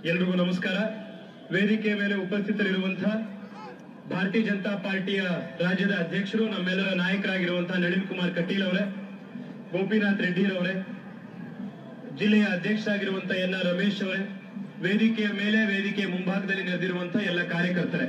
ಎಲ್ರಿಗೂ ನಮಸ್ಕಾರ ವೇದಿಕೆ ಮೇಲೆ ಉಪಸ್ಥಿತರಿರುವಂತಹ ಭಾರತೀಯ ಜನತಾ ಪಾರ್ಟಿಯ ರಾಜ್ಯದ ಅಧ್ಯಕ್ಷರು ನಮ್ಮೆಲ್ಲರ ನಾಯಕರಾಗಿರುವಂತಹ ನಳಿನ್ ಕುಮಾರ್ ಕಟೀಲ್ ಅವರೇ ಗೋಪಿನಾಥ್ ರೆಡ್ಡಿ ಅವರೇ ಜಿಲ್ಲೆಯ ಅಧ್ಯಕ್ಷರಾಗಿರುವಂತಹ ಎನ್ ಆರ್ ರಮೇಶ್ ಅವರೇ ವೇದಿಕೆಯ ಮೇಲೆ ವೇದಿಕೆಯ ಮುಂಭಾಗದಲ್ಲಿ ನೆರೆದಿರುವಂತಹ ಎಲ್ಲ ಕಾರ್ಯಕರ್ತರೇ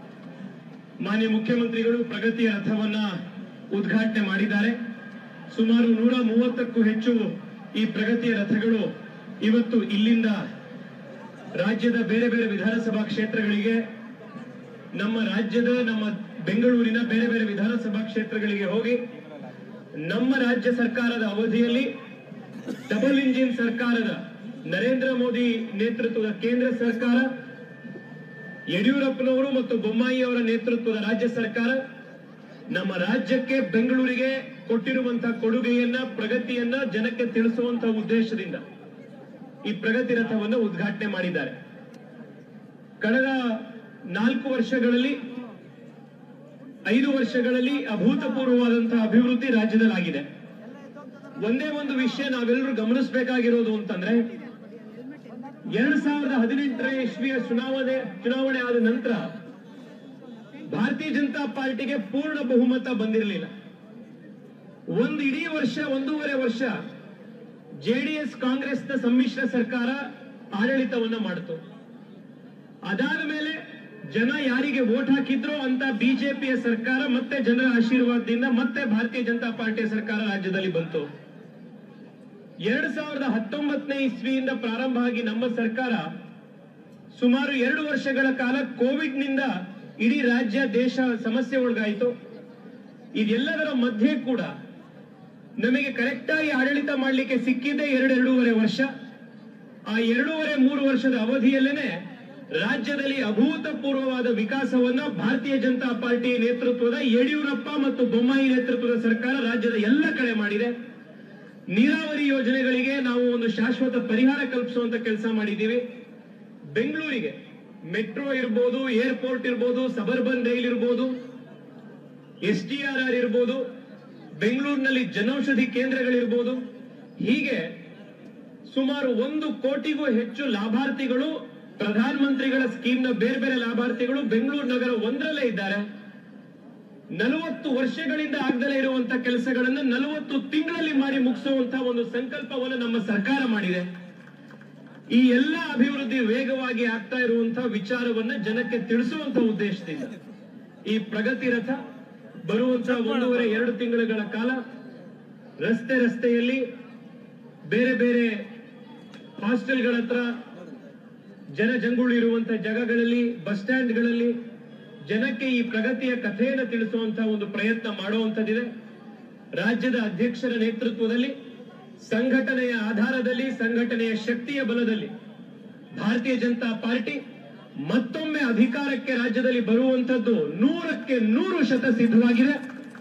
ಮಾನ್ಯ ಮುಖ್ಯಮಂತ್ರಿಗಳು ಪ್ರಗತಿಯ ರಥವನ್ನ ಉದ್ಘಾಟನೆ ಮಾಡಿದ್ದಾರೆ ಸುಮಾರು ನೂರ ಮೂವತ್ತಕ್ಕೂ ಹೆಚ್ಚು ಈ ಪ್ರಗತಿಯ ರಥಗಳು ಇವತ್ತು ಇಲ್ಲಿಂದ ರಾಜ್ಯದ ಬೇರೆ ಬೇರೆ ವಿಧಾನಸಭಾ ಕ್ಷೇತ್ರಗಳಿಗೆ ನಮ್ಮ ರಾಜ್ಯದ ನಮ್ಮ ಬೆಂಗಳೂರಿನ ಬೇರೆ ಬೇರೆ ವಿಧಾನಸಭಾ ಕ್ಷೇತ್ರಗಳಿಗೆ ಹೋಗಿ ನಮ್ಮ ರಾಜ್ಯ ಸರ್ಕಾರದ ಅವಧಿಯಲ್ಲಿ ಡಬಲ್ ಇಂಜಿನ್ ಸರ್ಕಾರದ ನರೇಂದ್ರ ಮೋದಿ ನೇತೃತ್ವದ ಕೇಂದ್ರ ಸರ್ಕಾರ ಯಡಿಯೂರಪ್ಪನವರು ಮತ್ತು ಬೊಮ್ಮಾಯಿ ಅವರ ನೇತೃತ್ವದ ರಾಜ್ಯ ಸರ್ಕಾರ ನಮ್ಮ ರಾಜ್ಯಕ್ಕೆ ಬೆಂಗಳೂರಿಗೆ ಕೊಟ್ಟಿರುವಂತಹ ಕೊಡುಗೆಯನ್ನ ಪ್ರಗತಿಯನ್ನ ಜನಕ್ಕೆ ತಿಳಿಸುವಂತಹ ಉದ್ದೇಶದಿಂದ ಈ ಪ್ರಗತಿ ರಥವನ್ನು ಉದ್ಘಾಟನೆ ಮಾಡಿದ್ದಾರೆ ಕಳೆದ ನಾಲ್ಕು ವರ್ಷಗಳಲ್ಲಿ ಐದು ವರ್ಷಗಳಲ್ಲಿ ಅಭೂತಪೂರ್ವವಾದಂತಹ ಅಭಿವೃದ್ಧಿ ರಾಜ್ಯದಲ್ಲಾಗಿದೆ ಒಂದೇ ಒಂದು ವಿಷಯ ನಾವೆಲ್ಲರೂ ಗಮನಿಸಬೇಕಾಗಿರೋದು ಅಂತಂದ್ರೆ ಎರಡ್ ಸಾವಿರದ ಹದಿನೆಂಟರ ಇಸ್ವಿಯ ಚುನಾವಣೆ ಚುನಾವಣೆ ಆದ ನಂತರ ಭಾರತೀಯ ಜನತಾ ಪಾರ್ಟಿಗೆ ಪೂರ್ಣ ಬಹುಮತ ಬಂದಿರಲಿಲ್ಲ ಒಂದು ಇಡೀ ವರ್ಷ ಒಂದೂವರೆ ವರ್ಷ ಜೆಡಿಎಸ್ ಕಾಂಗ್ರೆಸ್ನ ಸಮ್ಮಿಶ್ರ ಸರ್ಕಾರ ಆಡಳಿತವನ್ನ ಮಾಡಿತು ಅದಾದ ಮೇಲೆ ಜನ ಯಾರಿಗೆ ವೋಟ್ ಹಾಕಿದ್ರೋ ಅಂತ ಬಿಜೆಪಿಯ ಸರ್ಕಾರ ಮತ್ತೆ ಜನರ ಆಶೀರ್ವಾದದಿಂದ ಮತ್ತೆ ಭಾರತೀಯ ಜನತಾ ಪಾರ್ಟಿಯ ಸರ್ಕಾರ ರಾಜ್ಯದಲ್ಲಿ ಬಂತು ಎರಡ್ ಸಾವಿರದ ಹತ್ತೊಂಬತ್ತನೇ ಇಸ್ವಿಯಿಂದ ಪ್ರಾರಂಭ ಆಗಿ ನಮ್ಮ ಸರ್ಕಾರ ಸುಮಾರು ಎರಡು ವರ್ಷಗಳ ಕಾಲ ಕೋವಿಡ್ ನಿಂದ ಇಡೀ ರಾಜ್ಯ ದೇಶ ಸಮಸ್ಯೆ ಒಳಗಾಯಿತು ಇದೆಲ್ಲದರ ಮಧ್ಯೆ ಕೂಡ ನಮಗೆ ಕರೆಕ್ಟ್ ಆಗಿ ಆಡಳಿತ ಮಾಡಲಿಕ್ಕೆ ಸಿಕ್ಕಿದ್ದೇ ಎರಡು ಎರಡೂವರೆ ವರ್ಷ ಆ ಎರಡೂವರೆ ಮೂರು ವರ್ಷದ ಅವಧಿಯಲ್ಲೇನೆ ರಾಜ್ಯದಲ್ಲಿ ಅಭೂತಪೂರ್ವವಾದ ವಿಕಾಸವನ್ನ ಭಾರತೀಯ ಜನತಾ ಪಾರ್ಟಿ ನೇತೃತ್ವದ ಯಡಿಯೂರಪ್ಪ ಮತ್ತು ಬೊಮ್ಮಾಯಿ ನೇತೃತ್ವದ ಸರ್ಕಾರ ರಾಜ್ಯದ ಎಲ್ಲ ಕಡೆ ಮಾಡಿದೆ ನೀರಾವರಿ ಯೋಜನೆಗಳಿಗೆ ನಾವು ಒಂದು ಶಾಶ್ವತ ಪರಿಹಾರ ಕಲ್ಪಿಸುವಂತ ಕೆಲಸ ಮಾಡಿದ್ದೀವಿ ಬೆಂಗಳೂರಿಗೆ ಮೆಟ್ರೋ ಇರ್ಬೋದು ಏರ್ಪೋರ್ಟ್ ಇರ್ಬೋದು ಸಬರ್ಬನ್ ರೈಲ್ ಇರ್ಬೋದು ಎಸ್ ಡಿ ಆರ್ ಆರ್ ಇರ್ಬೋದು ಬೆಂಗಳೂರಿನಲ್ಲಿ ಜನೌಷಧಿ ಕೇಂದ್ರಗಳಿರ್ಬೋದು ಹೀಗೆ ಸುಮಾರು ಒಂದು ಕೋಟಿಗೂ ಹೆಚ್ಚು ಲಾಭಾರ್ಥಿಗಳು ಪ್ರಧಾನ ಮಂತ್ರಿಗಳ ಸ್ಕೀಮ್ನ ಬೇರೆ ಬೇರೆ ಲಾಭಾರ್ಥಿಗಳು ಬೆಂಗಳೂರು ನಗರ ಒಂದರಲ್ಲೇ ಇದ್ದಾರೆ ನಲವತ್ತು ವರ್ಷಗಳಿಂದ ಆಗದಲೇ ಇರುವಂತ ಕೆಲಸಗಳನ್ನ ನಲವತ್ತು ತಿಂಗಳಲ್ಲಿ ಮಾಡಿ ಮುಗಿಸುವಂತ ಒಂದು ಸಂಕಲ್ಪವನ್ನು ನಮ್ಮ ಸರ್ಕಾರ ಮಾಡಿದೆ ಈ ಎಲ್ಲ ಅಭಿವೃದ್ಧಿ ವೇಗವಾಗಿ ಆಗ್ತಾ ಇರುವಂತಹ ವಿಚಾರವನ್ನ ಜನಕ್ಕೆ ತಿಳಿಸುವಂತ ಉದ್ದೇಶದಿಂದ ಈ ಪ್ರಗತಿ ರಥ ಬರುವಂತಹ ಒಂದೂವರೆ ಎರಡು ತಿಂಗಳುಗಳ ಕಾಲ ರಸ್ತೆ ರಸ್ತೆಯಲ್ಲಿ ಬೇರೆ ಬೇರೆ ಹಾಸ್ಟೆಲ್ಗಳ ಹತ್ರ ಜನ ಜಂಗುಳಿ ಇರುವಂತಹ ಜಾಗಗಳಲ್ಲಿ ಬಸ್ ಸ್ಟ್ಯಾಂಡ್ಗಳಲ್ಲಿ ಜನಕ್ಕೆ ಈ ಪ್ರಗತಿಯ ಕಥೆಯನ್ನು ತಿಳಿಸುವಂತಹ ಒಂದು ಪ್ರಯತ್ನ ಮಾಡುವಂತದ್ದಿದೆ ರಾಜ್ಯದ ಅಧ್ಯಕ್ಷರ ನೇತೃತ್ವದಲ್ಲಿ ಸಂಘಟನೆಯ ಆಧಾರದಲ್ಲಿ ಸಂಘಟನೆಯ ಶಕ್ತಿಯ ಬಲದಲ್ಲಿ ಭಾರತೀಯ ಜನತಾ ಪಾರ್ಟಿ ಮತ್ತೊಮ್ಮೆ ಅಧಿಕಾರಕ್ಕೆ ರಾಜ್ಯದಲ್ಲಿ ಬರುವಂತದ್ದು ನೂರಕ್ಕೆ ನೂರು ಶತ ಸಿದ್ಧವಾಗಿದೆ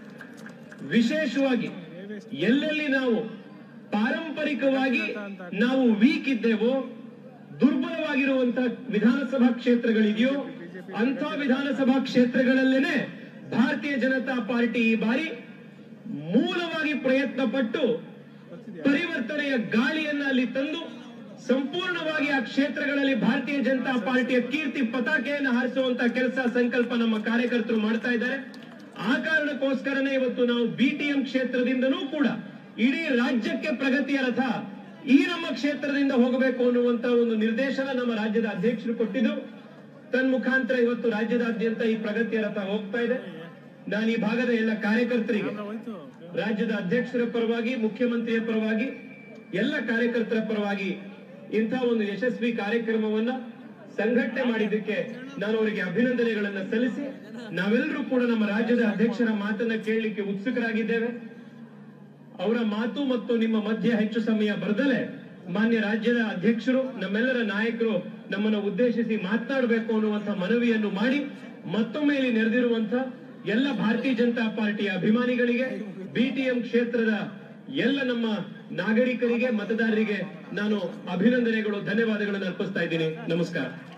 ವಿಶೇಷವಾಗಿ ಎಲ್ಲೆಲ್ಲಿ ನಾವು ಪಾರಂಪರಿಕವಾಗಿ ನಾವು ವೀಕ್ ಇದ್ದೇವೋ ದುರ್ಬಲವಾಗಿರುವಂತಹ ವಿಧಾನಸಭಾ ಕ್ಷೇತ್ರಗಳಿದೆಯೋ ಅಂತ ವಿಧಾನಸಭಾ ಕ್ಷೇತ್ರಗಳಲ್ಲೇನೆ ಭಾರತೀಯ ಜನತಾ ಪಾರ್ಟಿ ಈ ಬಾರಿ ಮೂಲವಾಗಿ ಪ್ರಯತ್ನ ಪಟ್ಟು ಪರಿವರ್ತನೆಯ ಗಾಳಿಯನ್ನ ಅಲ್ಲಿ ತಂದು ಸಂಪೂರ್ಣವಾಗಿ ಆ ಕ್ಷೇತ್ರಗಳಲ್ಲಿ ಭಾರತೀಯ ಜನತಾ ಪಾರ್ಟಿಯ ಕೀರ್ತಿ ಪತಾಕೆಯನ್ನು ಹಾರಿಸುವಂತ ಕೆಲಸ ಸಂಕಲ್ಪ ನಮ್ಮ ಕಾರ್ಯಕರ್ತರು ಮಾಡ್ತಾ ಇದ್ದಾರೆ ಆ ಕಾರಣಕ್ಕೋಸ್ಕರನೇ ಇವತ್ತು ನಾವು ಬಿಟಿಎಂ ಕ್ಷೇತ್ರದಿಂದನೂ ಕೂಡ ಇಡೀ ರಾಜ್ಯಕ್ಕೆ ಪ್ರಗತಿಯ ರಥ ಈ ನಮ್ಮ ಕ್ಷೇತ್ರದಿಂದ ಹೋಗಬೇಕು ಅನ್ನುವಂತ ಒಂದು ನಿರ್ದೇಶನ ನಮ್ಮ ರಾಜ್ಯದ ಅಧ್ಯಕ್ಷರು ಕೊಟ್ಟಿದ್ದು ತನ್ಮುಖಾಂತರ ಇವತ್ತು ರಾಜ್ಯದಾದ್ಯಂತ ಈ ಪ್ರಗತಿಯ ರಥ ಹೋಗ್ತಾ ಇದೆ ನಾನು ಈ ಭಾಗದ ಎಲ್ಲ ಕಾರ್ಯಕರ್ತರಿಗೆ ರಾಜ್ಯದ ಅಧ್ಯಕ್ಷರ ಪರವಾಗಿ ಮುಖ್ಯಮಂತ್ರಿಯ ಪರವಾಗಿ ಎಲ್ಲ ಕಾರ್ಯಕರ್ತರ ಪರವಾಗಿ ಇಂಥ ಒಂದು ಯಶಸ್ವಿ ಕಾರ್ಯಕ್ರಮವನ್ನ ಸಂಘಟನೆ ಮಾಡಿದ್ದಕ್ಕೆ ನಾನು ಅವರಿಗೆ ಅಭಿನಂದನೆಗಳನ್ನ ಸಲ್ಲಿಸಿ ನಾವೆಲ್ಲರೂ ಕೂಡ ನಮ್ಮ ರಾಜ್ಯದ ಅಧ್ಯಕ್ಷರ ಮಾತನ್ನ ಕೇಳಲಿಕ್ಕೆ ಉತ್ಸುಕರಾಗಿದ್ದೇವೆ ಅವರ ಮಾತು ಮತ್ತು ನಿಮ್ಮ ಮಧ್ಯೆ ಹೆಚ್ಚು ಸಮಯ ಬರದಲೆ ಮಾನ್ಯ ರಾಜ್ಯದ ಅಧ್ಯಕ್ಷರು ನಮ್ಮೆಲ್ಲರ ನಾಯಕರು ನಮ್ಮನ್ನು ಉದ್ದೇಶಿಸಿ ಮಾತನಾಡಬೇಕು ಅನ್ನುವಂತ ಮನವಿಯನ್ನು ಮಾಡಿ ಮತ್ತೊಮ್ಮೆ ಇಲ್ಲಿ ನೆರೆದಿರುವಂತ ಎಲ್ಲ ಭಾರತೀಯ ಜನತಾ ಪಾರ್ಟಿಯ ಅಭಿಮಾನಿಗಳಿಗೆ ಬಿಟಿಎಂ ಕ್ಷೇತ್ರದ ಎಲ್ಲ ನಮ್ಮ ನಾಗರಿಕರಿಗೆ ಮತದಾರರಿಗೆ ನಾನು ಅಭಿನಂದನೆಗಳು ಧನ್ಯವಾದಗಳನ್ನು ಅರ್ಪಿಸ್ತಾ ಇದ್ದೀನಿ ನಮಸ್ಕಾರ